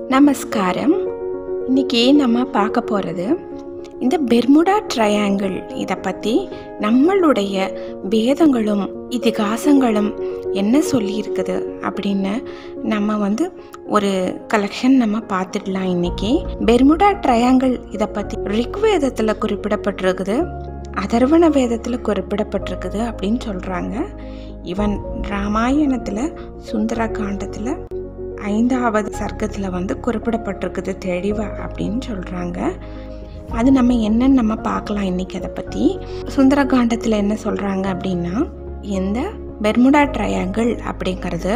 நமஸ்காரம் இன்னைக்கு நம்ம பார்க்க போகிறது இந்த பெர்முடா ட்ரையாங்கிள் இதை பற்றி நம்மளுடைய வேதங்களும் இதிகாசங்களும் என்ன சொல்லியிருக்குது அப்படின்னு நம்ம வந்து ஒரு கலெக்ஷன் நம்ம பார்த்துடலாம் இன்னைக்கு பெர்முடா ட்ரையாங்கிள் இதை பற்றி ரிக்வேதத்தில் குறிப்பிடப்பட்டிருக்குது அதர்வண வேதத்தில் குறிப்பிடப்பட்டிருக்குது அப்படின்னு சொல்கிறாங்க இவன் ராமாயணத்தில் சுந்தர காண்டத்தில் ஐந்தாவது சர்க்கத்தில் வந்து குறிப்பிடப்பட்டிருக்குது தெளிவா அப்படின்னு சொல்கிறாங்க அது நம்ம என்னன்னு நம்ம பார்க்கலாம் இன்னைக்கு அதை பற்றி சுந்தரகாண்டத்தில் என்ன சொல்கிறாங்க அப்படின்னா இந்த பெர்முடா ட்ரையாங்கிள் அப்படிங்கிறது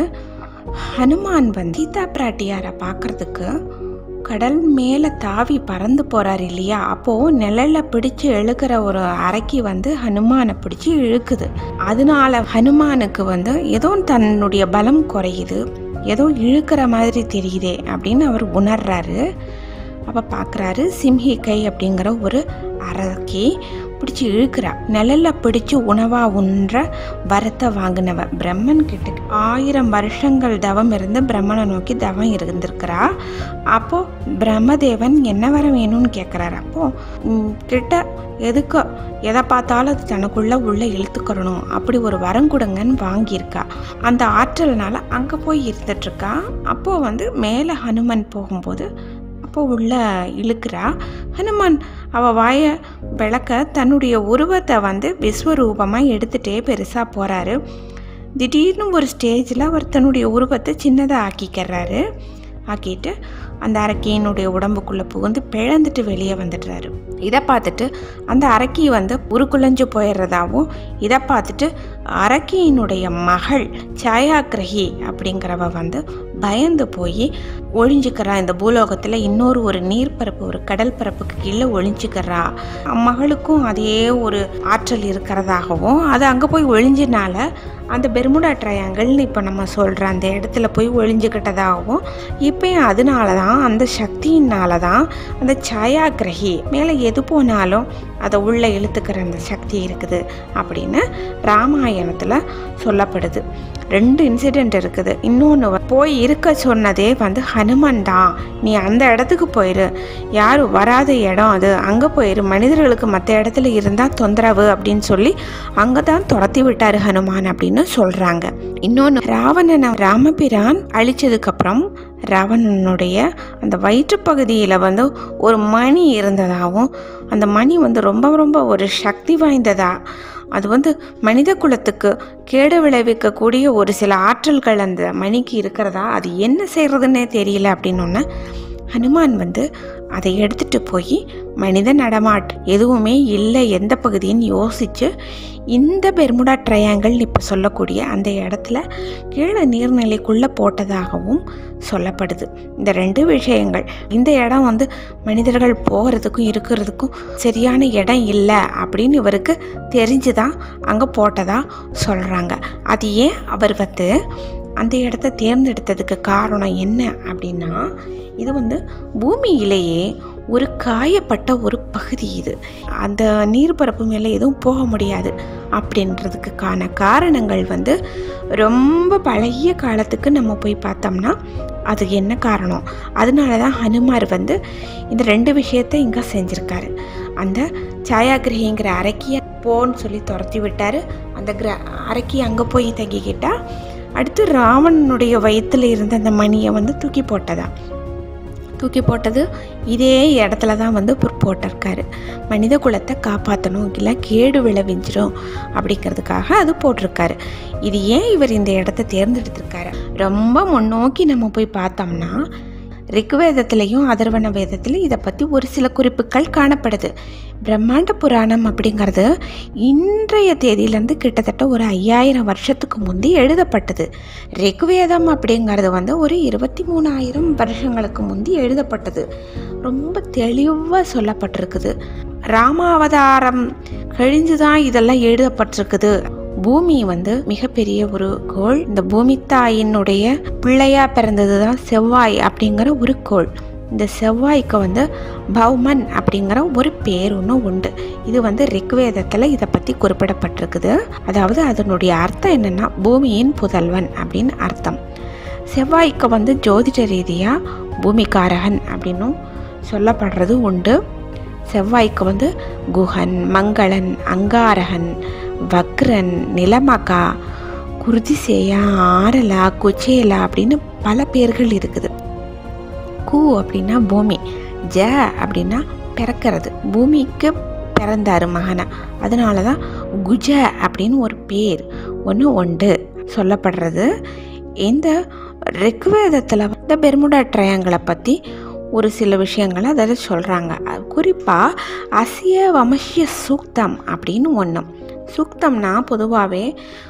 ஹனுமான் வந்து சீதா பிராட்டியாரை பார்க்கறதுக்கு கடல் மேலே தாவி பறந்து போகிறார் இல்லையா அப்போது நிழலில் பிடிச்சு இழுக்கிற ஒரு அரைக்கி வந்து ஹனுமானை பிடிச்சி இழுக்குது அதனால ஹனுமானுக்கு வந்து ஏதோ தன்னுடைய பலம் குறையுது ஏதோ இழுக்கிற மாதிரி தெரியுதே அப்படின்னு அவர் உணர்றாரு அப்போ பார்க்குறாரு சிம்ஹிகை அப்படிங்கிற ஒரு அரக்கி பிடிச்சி இழுக்கிறா நிழலில் பிடிச்சி உணவா உன்ற வரத்தை வாங்கினவ பிரம்மன் கிட்ட ஆயிரம் வருஷங்கள் தவம் இருந்து பிரம்மனை நோக்கி தவம் இருந்திருக்கிறா அப்போ பிரம்மதேவன் என்ன வர வேணும்னு கேட்குறாரு அப்போ ம், கிட்ட எதுக்கு எதை பார்த்தாலும் அது தனக்குள்ள உள்ள இழுத்துக்கிறணும் அப்படி ஒரு வரம் கொடுங்கன்னு வாங்கியிருக்கா அந்த ஆற்றல்னால அங்கே போய் இருந்துட்டுருக்கா அப்போது வந்து மேலே ஹனுமன் போகும்போது அப்போ உள்ள இழுக்கிறா ஹனுமான் அவ வாய விளக்க தன்னுடைய உருவத்தை வந்து விஸ்வரூபமாக எடுத்துகிட்டே பெருசாக போகிறாரு திடீர்னு ஒரு ஸ்டேஜில் அவர் தன்னுடைய உருவத்தை சின்னதாக ஆக்கிக்கிறாரு ஆக்கிட்டு அந்த அரக்கியினுடைய உடம்புக்குள்ளே புகுந்து பிழந்துட்டு வெளியே வந்துடுறாரு இதை பார்த்துட்டு அந்த அரக்கி வந்து உருக்குலைஞ்சு போயிடுறதாவும் இதை பார்த்துட்டு அரக்கியினுடைய மகள் சாயாகிரகி அப்படிங்கிறவ வந்து பயந்து போய் ஒழிஞ்சுக்கிறா இந்த பூலோகத்தில் இன்னொரு ஒரு நீர்ப்பரப்பு ஒரு கடல் பரப்புக்கு கீழே ஒழிஞ்சுக்கிறா மகளுக்கும் அதே ஒரு ஆற்றல் இருக்கிறதாகவும் அது அங்கே போய் ஒழிஞ்சனால அந்த பெர்முடா ட்ரையாங்கிள்னு இப்போ நம்ம சொல்கிற அந்த இடத்துல போய் ஒழிஞ்சுக்கிட்டதாகவும் இப்பயும் அதனால தான் அந்த சக்தியினால தான் அந்த சாயாகிரகி மேலே எது போனாலும் அதை உள்ளே இழுத்துக்கிற அந்த சக்தி இருக்குது அப்படின்னு ராமாயணத்தில் சொல்லப்படுது ரெண்டு இன்சிடெண்ட் இருக்குது இன்னொன்று போய் இருக்க சொன்னதே வந்து ஹனுமன் தான் நீ அந்த இடத்துக்கு போயிரு யாரும் வராத இடம் அது அங்கே போயிரு மனிதர்களுக்கு மற்ற இடத்துல இருந்தால் தொந்தரவு அப்படின்னு சொல்லி அங்கே தான் துரத்தி விட்டார் ஹனுமான் அப்படின்னு சொல்கிறாங்க இன்னொன்று ராவணனை ராமபிரான் அழிச்சதுக்கப்புறம் ராவணனுடைய அந்த வயிற்றுப்பகுதியில் வந்து ஒரு மணி இருந்ததாகவும் அந்த மணி வந்து ரொம்ப ரொம்ப ஒரு சக்தி வாய்ந்ததா அது வந்து மனித குலத்துக்கு கேடு விளைவிக்கக்கூடிய ஒரு சில ஆற்றல்கள் அந்த மணிக்கு இருக்கிறதா அது என்ன செய்கிறதுன்னே தெரியல அப்படின்னு ஹனுமான் வந்து அதை எடுத்துட்டு போய் மனித நடமாட் எதுவுமே இல்லை எந்த பகுதின்னு யோசித்து இந்த பெர்முடா ட்ரையாங்கிள் இப்போ சொல்லக்கூடிய அந்த இடத்துல கீழே நீர்நிலைக்குள்ளே போட்டதாகவும் சொல்லப்படுது இந்த ரெண்டு விஷயங்கள் இந்த இடம் வந்து மனிதர்கள் போகிறதுக்கும் இருக்கிறதுக்கும் சரியான இடம் இல்லை அப்படின்னு இவருக்கு தெரிஞ்சு தான் அங்கே போட்டதா சொல்கிறாங்க அது ஏன் அவர் வந்து அந்த இடத்த தேர்ந்தெடுத்ததுக்கு காரணம் என்ன அப்படின்னா இது வந்து பூமியிலேயே ஒரு காயப்பட்ட ஒரு பகுதி இது அந்த நீர்ப்பரப்பு மேலே எதுவும் போக முடியாது அப்படின்றதுக்கான காரணங்கள் வந்து ரொம்ப பழைய காலத்துக்கு நம்ம போய் பார்த்தோம்னா அது என்ன காரணம் அதனால தான் ஹனுமார் வந்து இந்த ரெண்டு விஷயத்த இங்கே செஞ்சுருக்காரு அந்த சாயாகிரகிங்கிற அரைக்கிய போன்னு சொல்லி துரத்தி விட்டார் அந்த கிர அரைக்கி அங்கே போய் தங்கிக்கிட்டா அடுத்து ராவணனுடைய வயிற்றில் இருந்த அந்த மணியை வந்து தூக்கி போட்டதா தூக்கி போட்டது இதே இடத்துல தான் வந்து புற் போட்டிருக்காரு மனித குலத்தை காப்பாற்றணும் இல்லை கேடு விளைவிஞ்சிரும் அப்படிங்கிறதுக்காக அது போட்டிருக்காரு இது ஏன் இவர் இந்த இடத்த தேர்ந்தெடுத்திருக்காரு ரொம்ப முன்னோக்கி நம்ம போய் பார்த்தோம்னா ரிக்வேதத்திலையும் அதர்வண வேதத்திலையும் இதை பற்றி ஒரு சில குறிப்புகள் காணப்படுது பிரம்மாண்ட புராணம் அப்படிங்கிறது இன்றைய தேதியிலேருந்து கிட்டத்தட்ட ஒரு ஐயாயிரம் வருஷத்துக்கு முந்தி எழுதப்பட்டது ரிக்வேதம் அப்படிங்கிறது வந்து ஒரு இருபத்தி மூணாயிரம் வருஷங்களுக்கு முந்தி எழுதப்பட்டது ரொம்ப தெளிவாக சொல்லப்பட்டிருக்குது ராமாவதாரம் கழிஞ்சு தான் இதெல்லாம் எழுதப்பட்டிருக்குது பூமி வந்து மிகப்பெரிய ஒரு கோள் இந்த பூமி தாயினுடைய பிள்ளையா பிறந்தது தான் செவ்வாய் அப்படிங்கிற ஒரு கோள் இந்த செவ்வாய்க்கு வந்து பௌமன் அப்படிங்கிற ஒரு பேர் ஒன்று உண்டு இது வந்து ரிக்வேதத்தில் இதை பற்றி குறிப்பிடப்பட்டிருக்குது அதாவது அதனுடைய அர்த்தம் என்னென்னா பூமியின் புதல்வன் அப்படின்னு அர்த்தம் செவ்வாய்க்கு வந்து ஜோதிட ரீதியாக பூமிகாரகன் அப்படின்னும் சொல்லப்படுறது உண்டு செவ்வாய்க்கு வந்து குஹன் மங்களன் அங்காரகன் வக்ரன் நிலமகா குருதிசேயா ஆரலா குச்சேலா அப்படின்னு பல பேர்கள் இருக்குது கு அப்படின்னா பூமி ஜ அப்படின்னா பிறக்கிறது பூமிக்கு பிறந்தாரு மகனா அதனால தான் குஜ அப்படின்னு ஒரு பேர் ஒன்று உண்டு சொல்லப்படுறது இந்த ரிக்வேதத்தில் இந்த பெர்முடா ட்ரையாங்களை பற்றி ஒரு சில விஷயங்களை அதில் சொல்கிறாங்க குறிப்பாக அசிய வமசிய சூக்தம் அப்படின்னு ஒன்று சூக்தம்னா பொதுவாகவே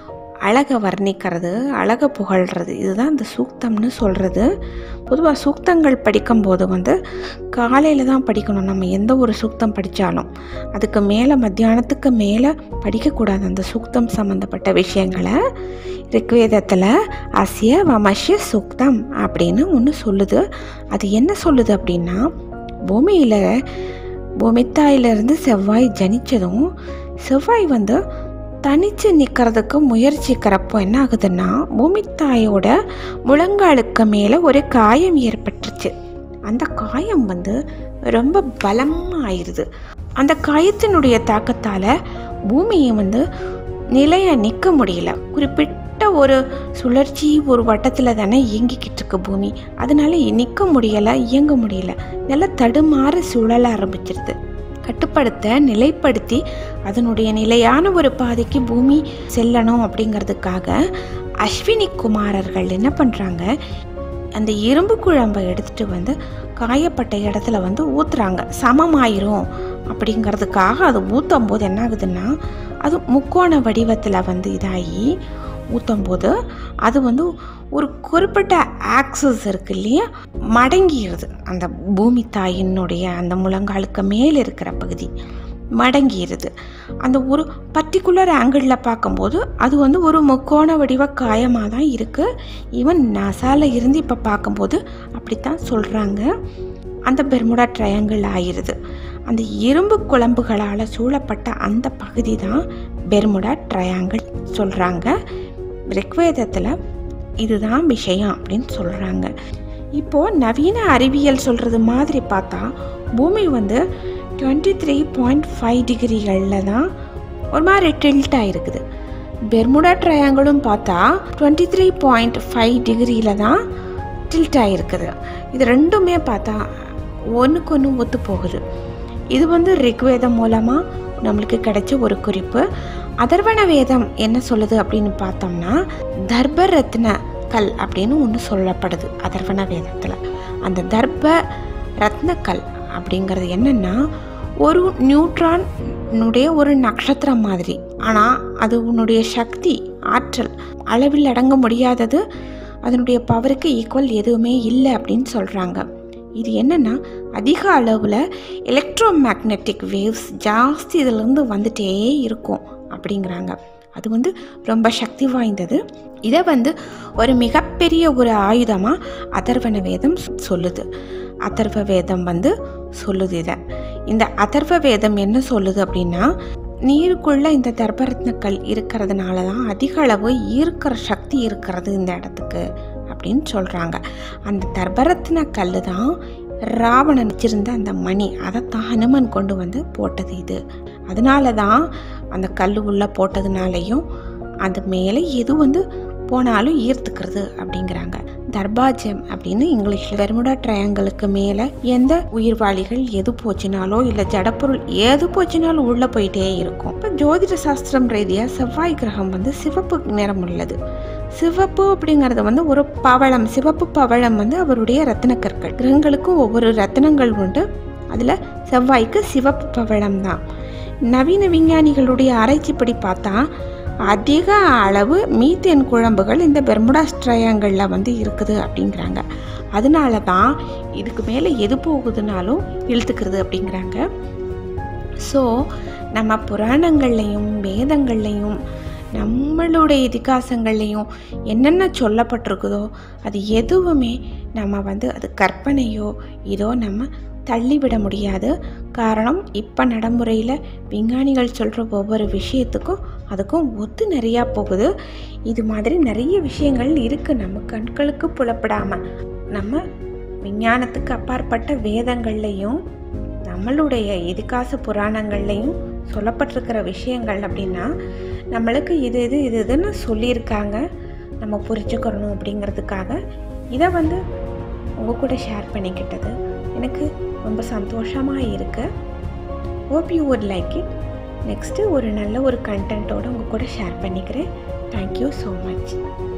அழகை வர்ணிக்கிறது அழகை புகழ்கிறது இதுதான் இந்த சூக்தம்னு சொல்கிறது பொதுவாக சூக்தங்கள் படிக்கும்போது வந்து காலையில் தான் படிக்கணும் நம்ம எந்த ஒரு சூக்தம் படித்தாலும் அதுக்கு மேலே மத்தியானத்துக்கு மேலே படிக்கக்கூடாது அந்த சூக்தம் சம்மந்தப்பட்ட விஷயங்களை ரிக்வேதத்தில் அசிய வமசிய சூக்தம் அப்படின்னு ஒன்று சொல்லுது அது என்ன சொல்லுது அப்படின்னா பூமியில் பூமித்தாயிலிருந்து செவ்வாய் ஜனிச்சதும் செவ்வாய் வந்து தனிச்சு நிற்கிறதுக்கு முயற்சிக்கிறப்போ என்ன ஆகுதுன்னா பூமித்தாயோட முழங்காலுக்கு மேலே ஒரு காயம் ஏற்பட்டுருச்சு அந்த காயம் வந்து ரொம்ப பலமாயிருது அந்த காயத்தினுடைய தாக்கத்தால் பூமியை வந்து நிலைய நிற்க முடியல குறிப்பிட்ட ஒரு சுழற்சி ஒரு வட்டத்தில் தானே இயங்கிக்கிட்டு இருக்கு பூமி அதனால நிற்க முடியலை இயங்க முடியல நல்லா தடுமாற சுழல ஆரம்பிச்சிருது கட்டுப்படுத்த நிலைப்படுத்தி அதனுடைய நிலையான ஒரு பாதைக்கு பூமி செல்லணும் அப்படிங்கிறதுக்காக அஸ்வினி குமாரர்கள் என்ன பண்ணுறாங்க அந்த இரும்பு குழம்பை எடுத்துகிட்டு வந்து காயப்பட்ட இடத்துல வந்து ஊற்றுறாங்க சமமாயிரும் அப்படிங்கிறதுக்காக அது ஊற்றும் போது என்ன ஆகுதுன்னா அது முக்கோண வடிவத்தில் வந்து இதாகி ஊற்றும் போது அது வந்து ஒரு குறிப்பிட்ட ஆக்சஸ் இருக்கு இல்லையா மடங்கிடுது அந்த பூமி தாயினுடைய அந்த முழங்காலுக்கு மேலே இருக்கிற பகுதி மடங்கிடுது அந்த ஒரு பர்டிகுலர் ஆங்கிளில் பார்க்கும்போது அது வந்து ஒரு முக்கோண வடிவ காயமாக தான் இருக்குது ஈவன் நசால இருந்து இப்போ பார்க்கும்போது அப்படித்தான் சொல்கிறாங்க அந்த பெர்முடா ட்ரையாங்கிள் ஆயிடுது அந்த இரும்பு குழம்புகளால் சூழப்பட்ட அந்த பகுதி தான் பெர்முடா ட்ரையாங்கிள் சொல்கிறாங்க ரிக்வேதத்தில் இதுதான் விஷயம் அப்படின்னு சொல்கிறாங்க இப்போது நவீன அறிவியல் சொல்கிறது மாதிரி பார்த்தா பூமி வந்து டுவெண்ட்டி த்ரீ பாயிண்ட் ஃபைவ் டிகிரிகளில் தான் ஒரு மாதிரி டில்ட் ஆகிருக்குது பெர்முடா ட்ரையாங்கிளும் பார்த்தா டுவெண்ட்டி த்ரீ பாயிண்ட் ஃபைவ் டிகிரியில் தான் டில்ட் ஆகிருக்குது இது ரெண்டுமே பார்த்தா ஒன்றுக்கு ஒன்று ஒத்து போகுது இது வந்து ரிக்வேதம் மூலமாக நம்மளுக்கு கிடைச்ச ஒரு குறிப்பு அதர்வண வேதம் என்ன சொல்லுது அப்படின்னு பார்த்தோம்னா தர்ப ரத்ன கல் அப்படின்னு ஒன்று சொல்லப்படுது அதர்வண வேதத்தில் அந்த தர்ப ரத்னக்கல் அப்படிங்கிறது என்னென்னா ஒரு நியூட்ரானுடைய ஒரு நட்சத்திரம் மாதிரி ஆனால் அது உன்னுடைய சக்தி ஆற்றல் அளவில் அடங்க முடியாதது அதனுடைய பவருக்கு ஈக்குவல் எதுவுமே இல்லை அப்படின்னு சொல்கிறாங்க இது என்னென்னா அதிக அளவில் எலக்ட்ரோ மேக்னெட்டிக் வேவ்ஸ் ஜாஸ்தி இதிலேருந்து வந்துட்டே இருக்கும் அப்படிங்கிறாங்க அது வந்து ரொம்ப சக்தி வாய்ந்தது இதை வந்து ஒரு மிகப்பெரிய ஒரு ஆயுதமாக அதர்வண வேதம் சொல்லுது அதர்வ வேதம் வந்து சொல்லுது இதை இந்த அதர்வ வேதம் என்ன சொல்லுது அப்படின்னா நீருக்குள்ள இந்த தர்பரத்னக்கல் இருக்கிறதுனால தான் அதிக அளவு ஈர்க்கிற சக்தி இருக்கிறது இந்த இடத்துக்கு அப்படின்னு சொல்கிறாங்க அந்த தர்பரத்ன கல் தான் ராவணன் வச்சிருந்த அந்த மணி அதைத்தான் ஹனுமன் கொண்டு வந்து போட்டது இது அதனால தான் அந்த கல் உள்ளே போட்டதுனாலையும் அது மேலே எது வந்து போனாலும் ஈர்த்துக்கிறது அப்படிங்கிறாங்க தர்பாஜம் அப்படின்னு இங்கிலீஷில் பெர்முடா ட்ரையாங்கிளுக்கு மேலே எந்த உயிர்வாளிகள் எது போச்சுனாலோ இல்லை ஜடப்பொருள் எது போச்சுனாலும் உள்ளே போயிட்டே இருக்கும் இப்போ ஜோதிட சாஸ்திரம் ரீதியாக செவ்வாய் கிரகம் வந்து சிவப்பு நிறம் உள்ளது சிவப்பு அப்படிங்கிறது வந்து ஒரு பவளம் சிவப்பு பவளம் வந்து அவருடைய ரத்தின கற்கள் கிரகங்களுக்கும் ஒவ்வொரு ரத்தினங்கள் உண்டு அதில் செவ்வாய்க்கு சிவப்பு பவளம் தான் நவீன விஞ்ஞானிகளுடைய ஆராய்ச்சிப்படி பார்த்தா அதிக அளவு மீத்தேன் குழம்புகள் இந்த பெர்முடா ட்ரையாங்கிளில் வந்து இருக்குது அப்படிங்கிறாங்க அதனால தான் இதுக்கு மேலே எது போகுதுனாலும் இழுத்துக்கிறது அப்படிங்கிறாங்க ஸோ நம்ம புராணங்கள்லையும் வேதங்கள்லையும் நம்மளுடைய இதிகாசங்கள்லையும் என்னென்ன சொல்லப்பட்டிருக்குதோ அது எதுவுமே நம்ம வந்து அது கற்பனையோ இதோ நம்ம தள்ளிவிட முடியாது காரணம் இப்போ நடைமுறையில் விஞ்ஞானிகள் சொல்கிற ஒவ்வொரு விஷயத்துக்கும் அதுக்கும் ஒத்து நிறையா போகுது இது மாதிரி நிறைய விஷயங்கள் இருக்குது நம்ம கண்களுக்கு புலப்படாமல் நம்ம விஞ்ஞானத்துக்கு அப்பாற்பட்ட வேதங்கள்லையும் நம்மளுடைய இதிகாச புராணங்கள்லையும் சொல்லப்பட்டிருக்கிற விஷயங்கள் அப்படின்னா நம்மளுக்கு இது இது இது இதுன்னு சொல்லியிருக்காங்க நம்ம புரிஞ்சுக்கிறணும் அப்படிங்கிறதுக்காக இதை வந்து உங்கள் கூட ஷேர் பண்ணிக்கிட்டது எனக்கு ரொம்ப சந்தோஷமாக இருக்கு hope you would like it next ஒரு நல்ல ஒரு கண்டென்ட்டோடு உங்கள் கூட ஷேர் பண்ணிக்கிறேன் தேங்க்யூ ஸோ மச்